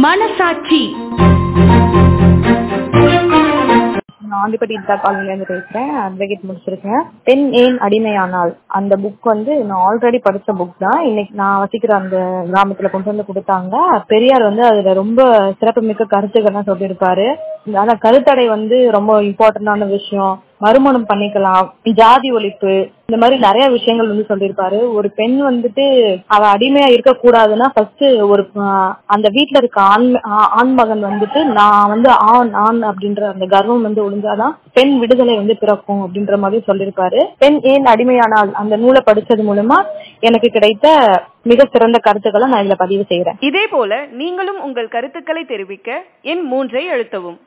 மனசாட்சி நான் ஆண்டிப்பட்டி இந்தா காலனிலேருந்து பேசுகிறேன் அட்வொகேட் முடிச்சிருக்கேன் பெண் ஏன் அடிமையானால் அந்த புக் வந்து நான் ஆல்ரெடி படித்த புக் தான் இன்னைக்கு நான் வசிக்கிற அந்த கிராமத்தில் கொண்டு வந்து கொடுத்தாங்க பெரியார் வந்து அதில் ரொம்ப சிறப்புமிக்க கருத்துக்கள்லாம் சொல்லியிருப்பாரு ஆனால் கருத்தடை வந்து ரொம்ப இம்பார்ட்டண்டான விஷயம் மறுமணம் பண்ணிக்கலாம் ஜாதி ஒழிப்பு இந்த மாதிரி நிறைய விஷயங்கள் வந்து சொல்லியிருப்பாரு ஒரு பெண் வந்துட்டு அவ அடிமையா இருக்க கூடாதுன்னா ஃபர்ஸ்ட் ஒரு ஆஹ், அந்த வீட்ல இருக்க ஆண் ஆ- ஆண் மகன் வந்துட்டு நான் வந்து ஆண் ஆண் அப்படின்ற அந்த கர்வம் வந்து ஒழிஞ்சாதான் பெண் விடுதலை வந்து பிறக்கும் அப்படின்ற மாதிரி சொல்லியிருப்பாரு பெண் ஏன் அடிமையானால் அந்த நூலை படிச்சது மூலமா எனக்கு கிடைத்த மிக சிறந்த கருத்துக்களை நான் இதுல பதிவு செய்யறேன் இதே போல நீங்களும் உங்கள் கருத்துக்களை தெரிவிக்க எண் மூன்றை அழுத்தவும்